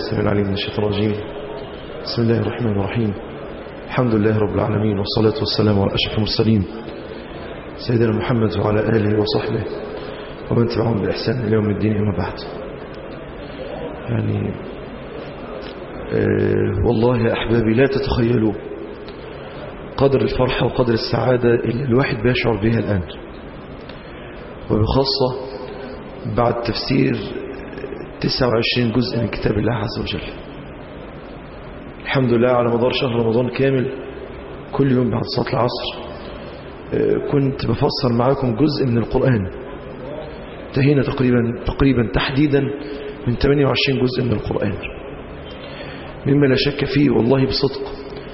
السميع العليم من الشيطان الرجيم بسم الله الرحمن الرحيم الحمد لله رب العالمين والصلاة والسلام على أشرف المرسلين سيدنا محمد وعلى آله وصحبه ومن تبعهم بإحسان إلى يوم الدين أما بعد يعني آه والله يا أحبابي لا تتخيلوا قدر الفرحة وقدر السعادة اللي الواحد بيشعر بها الآن وبخاصة بعد تفسير 29 جزء من كتاب الله عز وجل الحمد لله على مدار شهر رمضان كامل كل يوم بعد صلاة العصر كنت بفسر معاكم جزء من القرآن انتهينا تقريبا تقريبا تحديدا من 28 جزء من القرآن مما لا شك فيه والله بصدق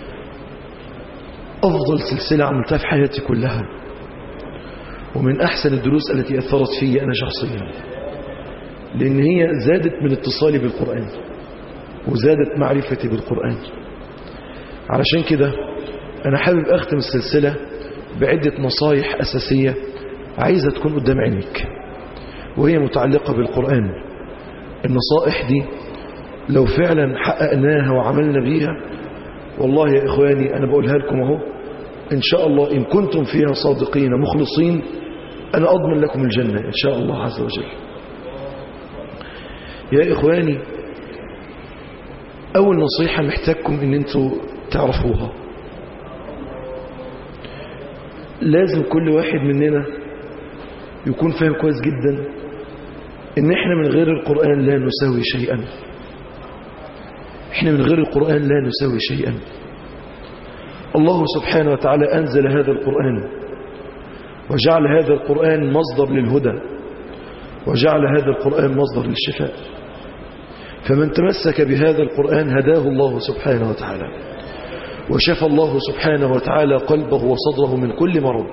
أفضل سلسلة عملتها في حياتي كلها ومن أحسن الدروس التي أثرت في أنا شخصيا لأن هي زادت من اتصالي بالقرآن وزادت معرفتي بالقرآن علشان كده أنا حابب أختم السلسلة بعدة نصايح أساسية عايزة تكون قدام عينيك وهي متعلقة بالقرآن النصائح دي لو فعلا حققناها وعملنا بيها والله يا إخواني أنا بقولها لكم اهو إن شاء الله إن كنتم فيها صادقين مخلصين أنا أضمن لكم الجنة إن شاء الله عز وجل يا إخواني أول نصيحة محتاجكم إن أنتوا تعرفوها لازم كل واحد مننا يكون فاهم كويس جدا إن إحنا من غير القرآن لا نساوي شيئا إحنا من غير القرآن لا نساوي شيئا الله سبحانه وتعالى أنزل هذا القرآن وجعل هذا القرآن مصدر للهدى وجعل هذا القرآن مصدر للشفاء فمن تمسك بهذا القرآن هداه الله سبحانه وتعالى وشفى الله سبحانه وتعالى قلبه وصدره من كل مرض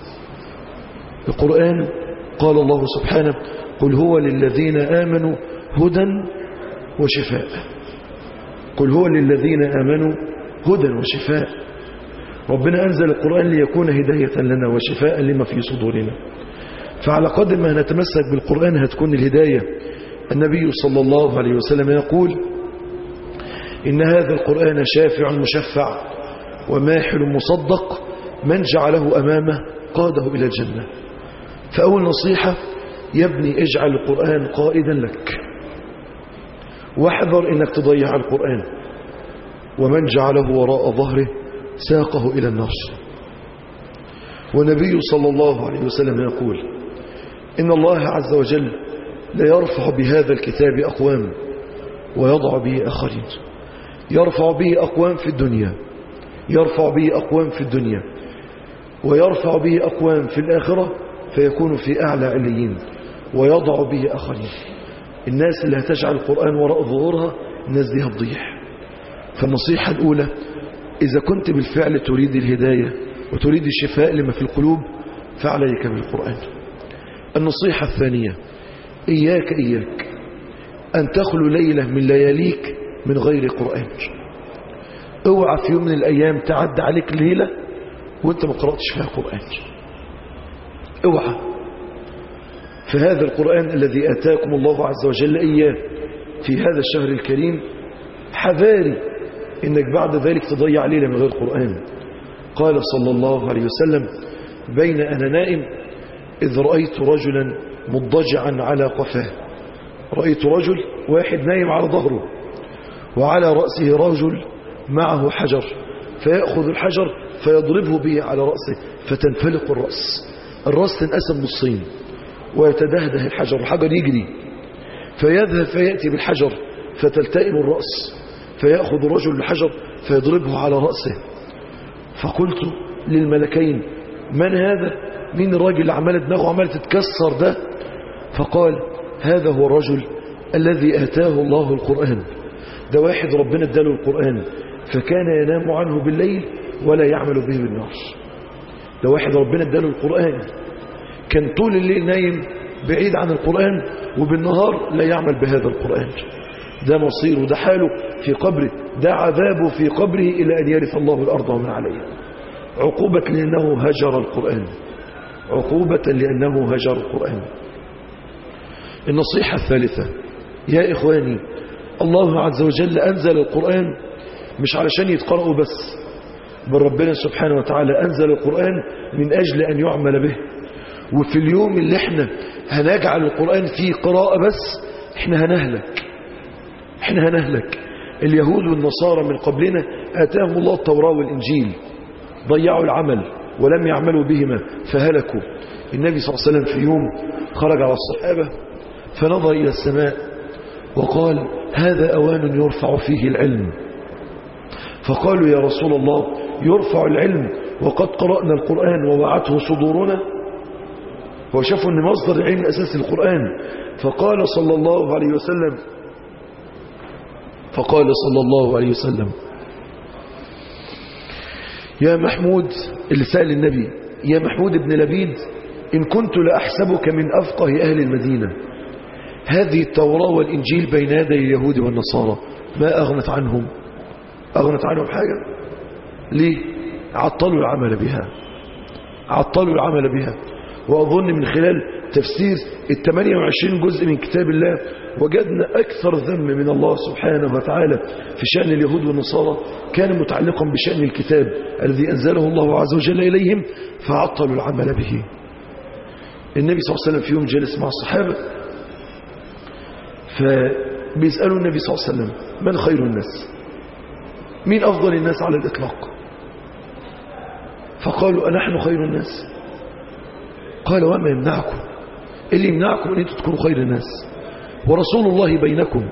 القرآن قال الله سبحانه قل هو للذين آمنوا هدى وشفاء قل هو للذين آمنوا هدى وشفاء ربنا أنزل القرآن ليكون هداية لنا وشفاء لما في صدورنا فعلى قدر ما نتمسك بالقرآن هتكون الهداية النبي صلى الله عليه وسلم يقول إن هذا القرآن شافع مشفع وماحل مصدق من جعله أمامه قاده إلى الجنة فأول نصيحة يا ابني اجعل القرآن قائدا لك واحذر إنك تضيع القرآن ومن جعله وراء ظهره ساقه إلى النار ونبي صلى الله عليه وسلم يقول إن الله عز وجل ليرفع بهذا الكتاب أقوام ويضع به آخرين يرفع به أقوام في الدنيا يرفع به أقوام في الدنيا ويرفع به أقوام في الآخرة فيكون في أعلى عليين ويضع به آخرين الناس اللي هتجعل القرآن وراء ظهورها الناس دي هتضيع فالنصيحة الأولى إذا كنت بالفعل تريد الهداية وتريد الشفاء لما في القلوب فعليك بالقرآن النصيحة الثانية إياك إياك أن تخلو ليلة من لياليك من غير قرآن اوعى في يوم من الأيام تعد عليك ليلة وانت ما قرأتش فيها قرآن اوعى فهذا القرآن الذي آتاكم الله عز وجل إياه في هذا الشهر الكريم حذاري إنك بعد ذلك تضيع ليلة من غير قرآن قال صلى الله عليه وسلم بين أنا نائم إذ رأيت رجلا مضجعا على قفاه رأيت رجل واحد نايم على ظهره وعلى رأسه رجل معه حجر فيأخذ الحجر فيضربه به على رأسه فتنفلق الرأس الرأس تنقسم نصين ويتدهده الحجر الحجر يجري فيذهب فيأتي بالحجر فتلتئم الرأس فيأخذ رجل الحجر فيضربه على رأسه فقلت للملكين من هذا مين الراجل اللي عمال دماغه عمال تتكسر ده فقال هذا هو الرجل الذي آتاه الله القرآن ده واحد ربنا اداله القرآن فكان ينام عنه بالليل ولا يعمل به بالنهار ده واحد ربنا اداله القرآن كان طول الليل نايم بعيد عن القرآن وبالنهار لا يعمل بهذا القرآن ده مصيره ده حاله في قبره ده عذابه في قبره إلى أن يرث الله الأرض ومن عليها عقوبة لأنه هجر القرآن عقوبة لأنه هجر القرآن النصيحة الثالثة يا إخواني الله عز وجل أنزل القرآن مش علشان يتقرأوا بس بل ربنا سبحانه وتعالى أنزل القرآن من أجل أن يعمل به وفي اليوم اللي احنا هنجعل القرآن فيه قراءة بس احنا هنهلك احنا هنهلك اليهود والنصارى من قبلنا آتاهم الله التوراة والإنجيل ضيعوا العمل ولم يعملوا بهما فهلكوا النبي صلى الله عليه وسلم في يوم خرج على الصحابة فنظر إلى السماء وقال هذا أوان يرفع فيه العلم فقالوا يا رسول الله يرفع العلم وقد قرأنا القرآن ووعته صدورنا وشافوا أن مصدر العلم الأساسي القرآن فقال صلى الله عليه وسلم فقال صلى الله عليه وسلم يا محمود اللي سأل النبي يا محمود بن لبيد إن كنت لأحسبك من أفقه أهل المدينة هذه التوراة والإنجيل بين يدي اليهود والنصارى ما أغنت عنهم أغنت عنهم حاجة ليه عطلوا العمل بها عطلوا العمل بها وأظن من خلال تفسير ال 28 جزء من كتاب الله وجدنا أكثر ذم من الله سبحانه وتعالى في شأن اليهود والنصارى كان متعلقا بشأن الكتاب الذي أنزله الله عز وجل إليهم فعطلوا العمل به النبي صلى الله عليه وسلم في يوم جلس مع الصحابة فبيسألوا النبي صلى الله عليه وسلم من خير الناس مين أفضل الناس على الإطلاق فقالوا أنحن خير الناس قال وما يمنعكم اللي يمنعكم أن أنتم تكونوا خير الناس ورسول الله بينكم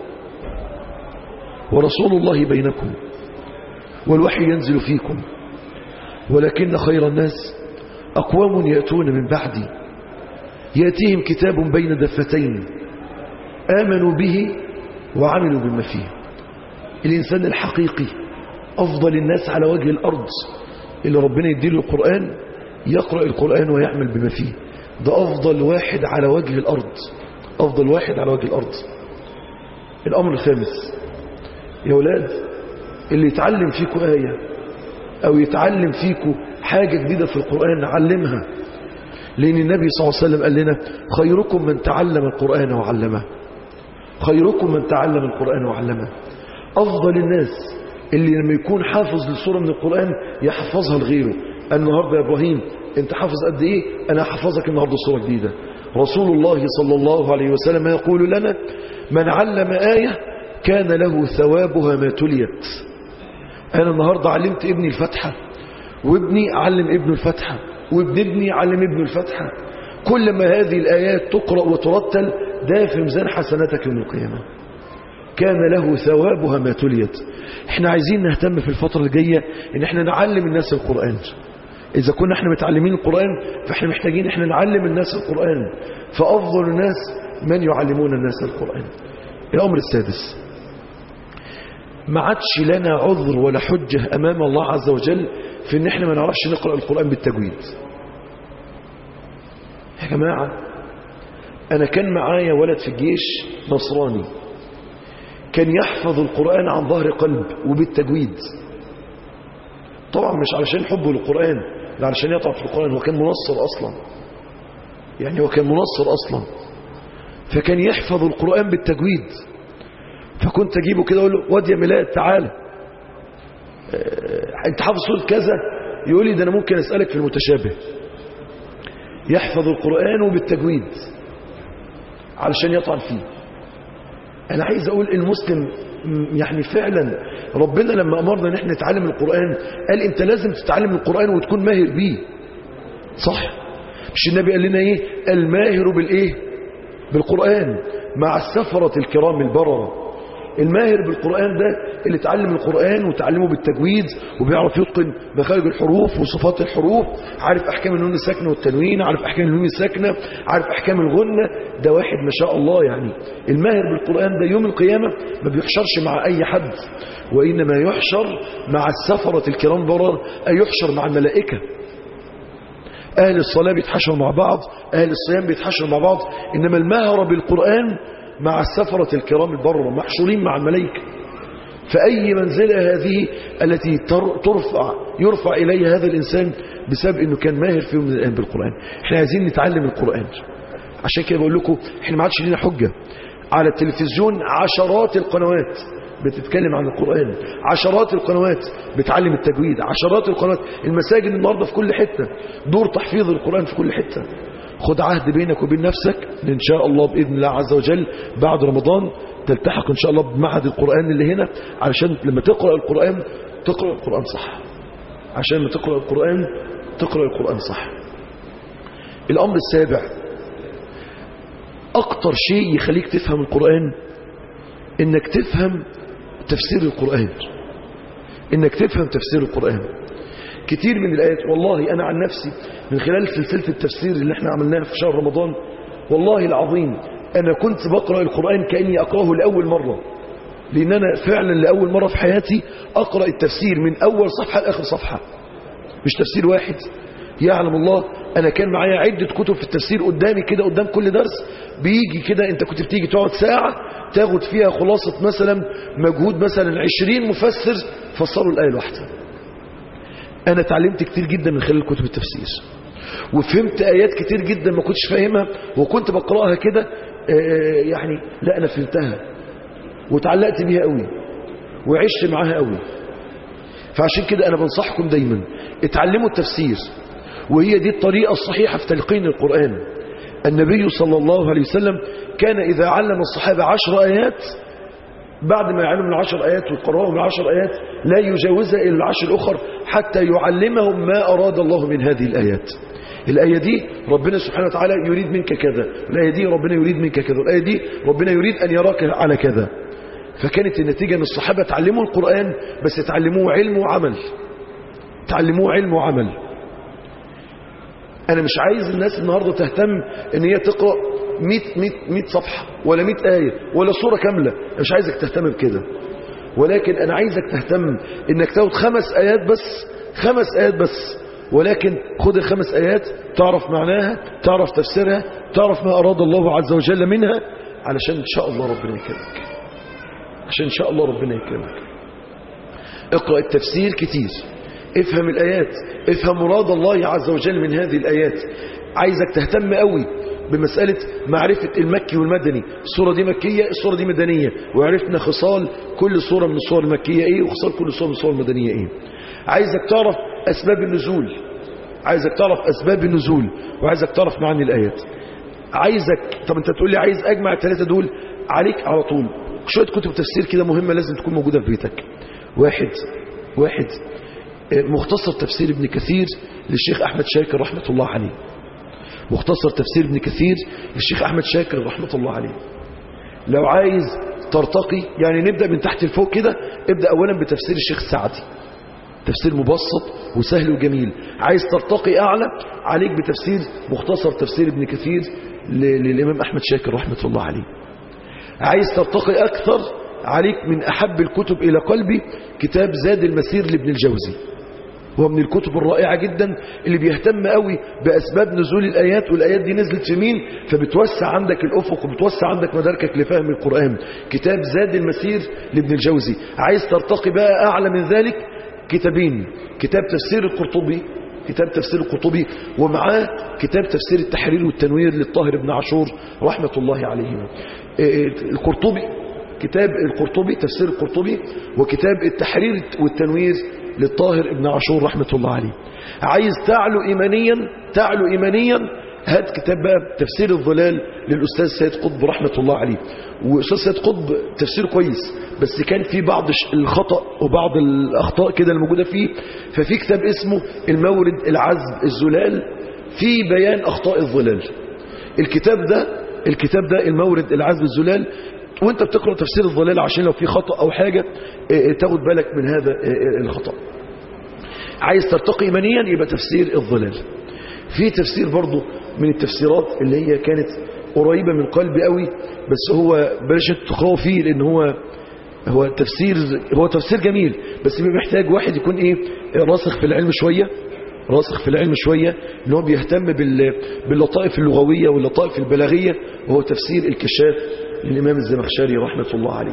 ورسول الله بينكم والوحي ينزل فيكم ولكن خير الناس أقوام يأتون من بعدي يأتيهم كتاب بين دفتين آمنوا به وعملوا بما فيه الإنسان الحقيقي أفضل الناس على وجه الأرض اللي ربنا يديله القرآن يقرأ القرآن ويعمل بما فيه ده أفضل واحد على وجه الأرض أفضل واحد على وجه الأرض الأمر الخامس يا ولاد اللي يتعلم فيكم آية أو يتعلم فيكم حاجة جديدة في القرآن علمها لأن النبي صلى الله عليه وسلم قال لنا خيركم من تعلم القرآن وعلمه خيركم من تعلم القرآن وعلمه أفضل الناس اللي لما يكون حافظ لسورة من القرآن يحفظها لغيره النهاردة يا إبراهيم أنت حافظ قد إيه أنا حفظك النهاردة سورة جديدة رسول الله صلى الله عليه وسلم يقول لنا من علم آية كان له ثوابها ما تليت أنا النهاردة علمت ابني الفتحة وابني علم ابنه الفتحة وابن ابني علم ابنه الفتحة كل ما هذه الآيات تقرأ وترتل ده في ميزان حسناتك يوم القيامة كان له ثوابها ما تليت احنا عايزين نهتم في الفترة الجاية ان احنا نعلم الناس القرآن اذا كنا احنا متعلمين القرآن فاحنا محتاجين احنا نعلم الناس القرآن فافضل الناس من يعلمون الناس القرآن الامر السادس ما عادش لنا عذر ولا حجة امام الله عز وجل في ان احنا ما نعرفش نقرأ القرآن بالتجويد يا جماعة انا كان معايا ولد في الجيش نصراني كان يحفظ القرآن عن ظهر قلب وبالتجويد طبعا مش علشان حبه للقرآن لا علشان يطلع في القرآن هو كان منصر أصلا يعني هو كان منصر أصلا فكان يحفظ القرآن بالتجويد فكنت أجيبه كده أقول له واد يا ميلاد تعالى اه أنت حافظ سورة كذا يقول لي ده أنا ممكن أسألك في المتشابه يحفظ القرآن وبالتجويد علشان يطعن فيه أنا عايز أقول المسلم يعني فعلا ربنا لما أمرنا ان احنا نتعلم القرآن قال انت لازم تتعلم القرآن وتكون ماهر بيه صح مش النبي قال لنا ايه الماهر بالايه بالقرآن مع السفرة الكرام البررة الماهر بالقرآن ده اللي اتعلم القرآن وتعلمه بالتجويد وبيعرف يتقن مخارج الحروف وصفات الحروف عارف أحكام النون الساكنة والتنوين عارف أحكام النون الساكنة عارف أحكام الغنة ده واحد ما شاء الله يعني الماهر بالقرآن ده يوم القيامة ما بيحشرش مع أي حد وإنما يحشر مع السفرة الكرام برر أي يحشر مع الملائكة أهل الصلاة بيتحشروا مع بعض أهل الصيام بيتحشروا مع بعض إنما الماهر بالقرآن مع السفرة الكرام البررة محشورين مع الملائكة فأي منزلة هذه التي ترفع يرفع إليها هذا الإنسان بسبب أنه كان ماهر في يوم من الأيام بالقرآن احنا عايزين نتعلم القرآن عشان كده بقول لكم احنا ما عادش لنا حجة على التلفزيون عشرات القنوات بتتكلم عن القرآن عشرات القنوات بتعلم التجويد عشرات القنوات المساجد النهاردة في كل حتة دور تحفيظ القرآن في كل حتة خد عهد بينك وبين نفسك إن شاء الله بإذن الله عز وجل بعد رمضان تلتحق إن شاء الله بمعهد القرآن اللي هنا علشان لما تقرأ القرآن تقرأ القرآن صح عشان لما تقرأ القرآن تقرأ القرآن صح الأمر السابع أكتر شيء يخليك تفهم القرآن إنك تفهم تفسير القرآن إنك تفهم تفسير القرآن كتير من الآيات والله أنا عن نفسي من خلال سلسلة التفسير اللي احنا عملناها في شهر رمضان والله العظيم أنا كنت بقرأ القرآن كأني أقرأه لأول مرة لأن أنا فعلا لأول مرة في حياتي أقرأ التفسير من أول صفحة لآخر صفحة مش تفسير واحد يعلم الله أنا كان معايا عدة كتب في التفسير قدامي كده قدام كل درس بيجي كده أنت كنت بتيجي تقعد ساعة تاخد فيها خلاصة مثلا مجهود مثلا عشرين مفسر فسروا الآية الواحدة أنا اتعلمت كتير جدا من خلال كتب التفسير وفهمت آيات كتير جدا ما كنتش فاهمها وكنت بقرأها كده يعني لا أنا فهمتها وتعلقت بيها قوي وعشت معاها قوي فعشان كده أنا بنصحكم دايما اتعلموا التفسير وهي دي الطريقة الصحيحة في تلقين القرآن النبي صلى الله عليه وسلم كان إذا علم الصحابة عشر آيات بعد ما يعلم العشر آيات ويقرأهم العشر آيات لا يجاوزها إلى العشر الأخر حتى يعلمهم ما أراد الله من هذه الآيات الآية دي ربنا سبحانه وتعالى يريد منك كذا الآية دي ربنا يريد منك كذا الآية دي ربنا يريد أن يراك على كذا فكانت النتيجة أن الصحابة تعلموا القرآن بس تعلموه علم وعمل تعلموه علم وعمل أنا مش عايز الناس النهاردة تهتم أن هي تقرأ 100 100 100 صفحة ولا 100 آية ولا صورة كاملة أنا مش عايزك تهتم بكده ولكن أنا عايزك تهتم أنك تاخد خمس آيات بس خمس آيات بس ولكن خد الخمس آيات تعرف معناها تعرف تفسيرها تعرف ما أراد الله عز وجل منها علشان إن شاء الله ربنا يكرمك عشان إن شاء الله ربنا يكرمك اقرأ التفسير كتير افهم الآيات افهم مراد الله عز وجل من هذه الآيات عايزك تهتم قوي بمسألة معرفة المكي والمدني الصورة دي مكية الصورة دي مدنية وعرفنا خصال كل صورة من الصور المكية ايه وخصال كل صورة من الصور المدنية ايه عايزك تعرف أسباب النزول عايزك تعرف أسباب النزول وعايزك تعرف معاني الآيات عايزك طب انت تقول لي عايز أجمع الثلاثة دول عليك على طول شوية كتب تفسير كده مهمة لازم تكون موجودة في بيتك واحد واحد مختصر تفسير ابن كثير للشيخ أحمد شاكر رحمة الله عليه مختصر تفسير ابن كثير للشيخ أحمد شاكر رحمة الله عليه لو عايز ترتقي يعني نبدأ من تحت لفوق كده ابدأ أولا بتفسير الشيخ السعدي تفسير مبسط وسهل وجميل عايز ترتقي أعلى عليك بتفسير مختصر تفسير ابن كثير للإمام أحمد شاكر رحمة الله عليه عايز ترتقي أكثر عليك من أحب الكتب إلى قلبي كتاب زاد المسير لابن الجوزي هو من الكتب الرائعة جدا اللي بيهتم قوي بأسباب نزول الآيات والآيات دي نزلت في مين فبتوسع عندك الأفق وبتوسع عندك مداركك لفهم القرآن كتاب زاد المسير لابن الجوزي عايز ترتقي بقى أعلى من ذلك كتابين كتاب تفسير القرطبي كتاب تفسير القرطبي ومعاه كتاب تفسير التحرير والتنوير للطاهر بن عاشور رحمة الله عليهما القرطبي كتاب القرطبي تفسير القرطبي وكتاب التحرير والتنوير للطاهر ابن عاشور رحمة الله عليه عايز تعلو إيمانيا تعلو إيمانيا هات كتاب بقى تفسير الظلال للأستاذ سيد قطب رحمة الله عليه وأستاذ سيد قطب تفسير كويس بس كان في بعض الخطأ وبعض الأخطاء كده الموجودة فيه ففي كتاب اسمه المورد العذب الزلال في بيان أخطاء الظلال الكتاب ده الكتاب ده المورد العذب الزلال وانت بتقرأ تفسير الظلال عشان لو في خطأ أو حاجة تاخد بالك من هذا الخطأ عايز ترتقي إيمانيا يبقى تفسير الظلال في تفسير برضو من التفسيرات اللي هي كانت قريبة من قلبي قوي بس هو بلاش تقرأوا فيه لأن هو هو تفسير هو تفسير جميل بس بيبقى محتاج واحد يكون ايه راسخ في العلم شوية راسخ في العلم شوية ان هو بيهتم باللطائف اللغوية واللطائف البلاغية وهو تفسير الكشاف للإمام الزمخشري رحمة الله عليه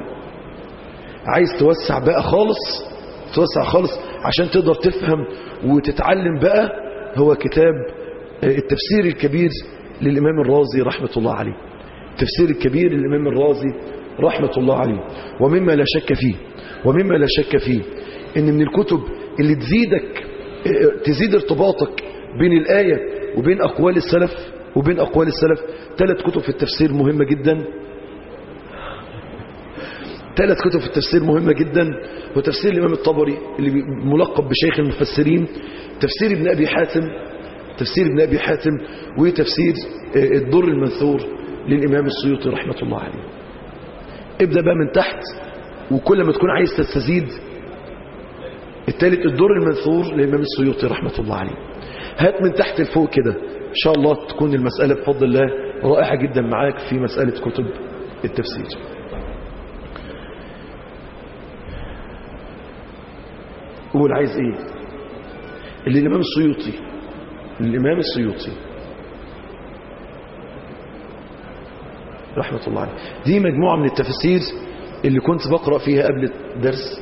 عايز توسع بقى خالص توسع خالص عشان تقدر تفهم وتتعلم بقى هو كتاب التفسير الكبير للإمام الرازي رحمة الله عليه تفسير الكبير الإمام الرازي رحمة الله عليه ومما لا شك فيه ومما لا شك فيه ان من الكتب اللي تزيدك تزيد ارتباطك بين الآية وبين أقوال السلف وبين أقوال السلف ثلاث كتب في التفسير مهمة جدا ثلاث كتب في التفسير مهمة جدا وتفسير الإمام الطبري اللي ملقب بشيخ المفسرين تفسير ابن أبي حاتم تفسير ابن أبي حاتم وتفسير الدر المنثور للإمام السيوطي رحمة الله عليه ابدأ بقى من تحت وكل ما تكون عايز تستزيد الثالث الدر المنثور للإمام السيوطي رحمة الله عليه هات من تحت لفوق كده إن شاء الله تكون المسألة بفضل الله رائعة جدا معاك في مسألة كتب التفسير قول عايز ايه اللي الامام السيوطي الامام السيوطي رحمة الله عليه دي مجموعة من التفاسير اللي كنت بقرأ فيها قبل درس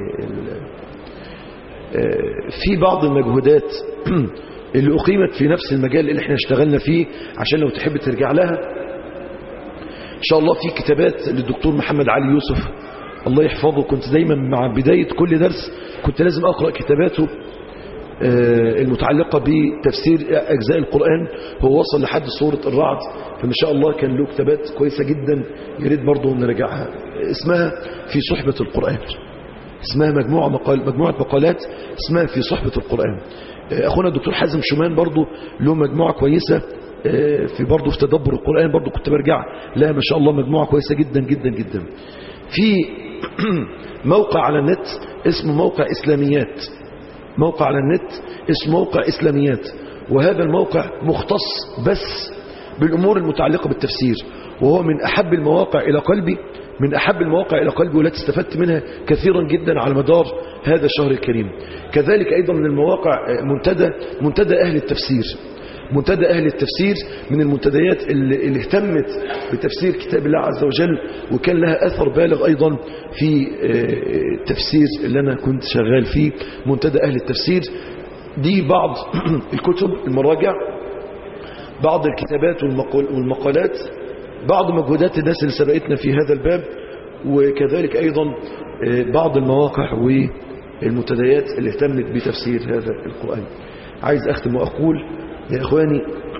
في بعض المجهودات اللي أقيمت في نفس المجال اللي احنا اشتغلنا فيه عشان لو تحب ترجع لها إن شاء الله في كتابات للدكتور محمد علي يوسف الله يحفظه كنت دايما مع بداية كل درس كنت لازم أقرأ كتاباته المتعلقة بتفسير أجزاء القرآن هو وصل لحد سورة الرعد فما شاء الله كان له كتابات كويسة جدا يريد برضه نرجعها اسمها في صحبة القرآن اسمها مجموعة, مقال مجموعة مقالات اسمها في صحبة القرآن أخونا الدكتور حازم شومان برضه له مجموعة كويسة في برضه في تدبر القرآن برضه كنت برجع لا ما شاء الله مجموعة كويسة جدا جدا جدا في موقع على النت اسمه موقع إسلاميات موقع على النت اسمه موقع إسلاميات وهذا الموقع مختص بس بالأمور المتعلقة بالتفسير وهو من أحب المواقع إلى قلبي من أحب المواقع إلى قلبي والتي استفدت منها كثيرا جدا على مدار هذا الشهر الكريم كذلك أيضا من المواقع منتدى منتدى أهل التفسير منتدى أهل التفسير من المنتديات اللي, اللي اهتمت بتفسير كتاب الله عز وجل وكان لها أثر بالغ أيضا في التفسير اللي أنا كنت شغال فيه منتدى أهل التفسير دي بعض الكتب المراجع بعض الكتابات والمقالات بعض مجهودات الناس اللي سبقتنا في هذا الباب وكذلك أيضا بعض المواقع والمنتديات اللي اهتمت بتفسير هذا القرآن عايز أختم وأقول يا إخواني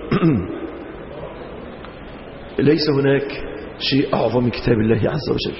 ليس هناك شيء أعظم من كتاب الله عز وجل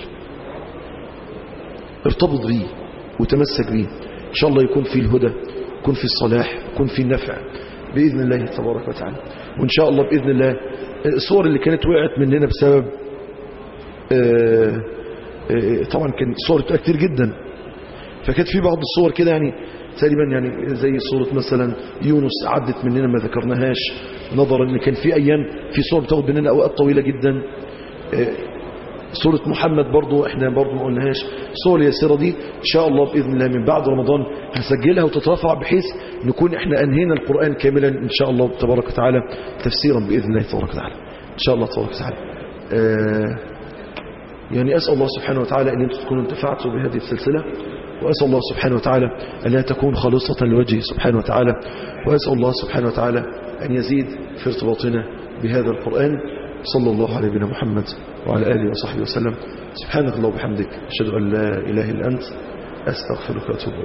ارتبط به وتمسك به إن شاء الله يكون فيه الهدى يكون فيه الصلاح يكون فيه النفع بإذن الله تبارك وتعالى وإن شاء الله بإذن الله الصور اللي كانت وقعت مننا بسبب آآ آآ طبعا كان صور كتير جدا فكانت في بعض الصور كده يعني تقريبا يعني زي صورة مثلا يونس عدت مننا ما ذكرناهاش نظرا ان كان في ايام في صور بتاخد مننا اوقات طويلة جدا صورة محمد برضو احنا برضو ما قلناهاش الصور اليسيرة دي ان شاء الله باذن الله من بعد رمضان هنسجلها وتترفع بحيث نكون احنا انهينا القرآن كاملا ان شاء الله تبارك وتعالى تفسيرا باذن الله تبارك وتعالى ان شاء الله تبارك وتعالى آه يعني اسال الله سبحانه وتعالى ان انتم تكونوا انتفعتوا بهذه السلسله وأسأل الله سبحانه وتعالى أن لا تكون خالصة لوجهه سبحانه وتعالى وأسأل الله سبحانه وتعالى أن يزيد في ارتباطنا بهذا القرآن صلى الله على نبينا محمد وعلى آله وصحبه وسلم سبحانك الله وبحمدك أشهد أن لا إله إلا أنت أستغفرك وأتوب